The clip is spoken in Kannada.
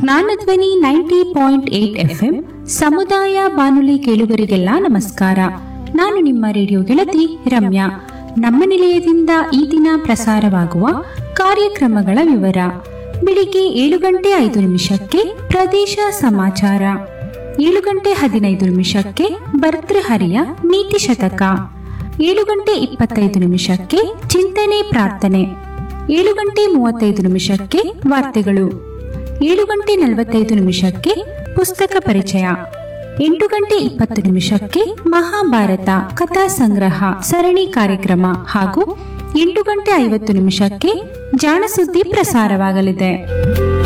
ಜ್ಞಾನಧ್ವನಿ ನೈಂಟಿ ಪಾಯಿಂಟ್ ಏಟ್ ಎಫ್ಎಂ ಸಮುದಾಯ ಬಾನುಲಿ ಕೇಳುಗರಿಗೆಲ್ಲ ನಮಸ್ಕಾರ ನಾನು ನಿಮ್ಮ ರೇಡಿಯೋ ಗೆಳತಿ ರಮ್ಯಾ ನಮ್ಮ ನಿಲಯದಿಂದ ಈ ದಿನ ಪ್ರಸಾರವಾಗುವ ಕಾರ್ಯಕ್ರಮಗಳ ವಿವರ ಬೆಳಿಗ್ಗೆ ಏಳು ಗಂಟೆ ಐದು ನಿಮಿಷಕ್ಕೆ ಪ್ರದೇಶ ಸಮಾಚಾರ ಏಳು ಗಂಟೆ ಹದಿನೈದು ನಿಮಿಷಕ್ಕೆ ಭರ್ತೃಹರಿಯ ನೀತಿ ಶತಕ ಏಳು ಗಂಟೆ ಇಪ್ಪತ್ತೈದು ನಿಮಿಷಕ್ಕೆ ಚಿಂತನೆ ಪ್ರಾರ್ಥನೆ ಏಳು ಗಂಟೆ ಮೂವತ್ತೈದು ನಿಮಿಷಕ್ಕೆ ವಾರ್ತೆಗಳು ಏಳು ಗಂಟೆ ನಲವತ್ತೈದು ನಿಮಿಷಕ್ಕೆ ಪುಸ್ತಕ ಪರಿಚಯ ಎಂಟು ಗಂಟೆ ಇಪ್ಪತ್ತು ನಿಮಿಷಕ್ಕೆ ಮಹಾಭಾರತ ಕಥಾ ಸಂಗ್ರಹ ಸರಣಿ ಕಾರ್ಯಕ್ರಮ ಹಾಗೂ ಎಂಟು ಗಂಟೆ ಐವತ್ತು ನಿಮಿಷಕ್ಕೆ ಜಾಣಸುದ್ದಿ ಪ್ರಸಾರವಾಗಲಿದೆ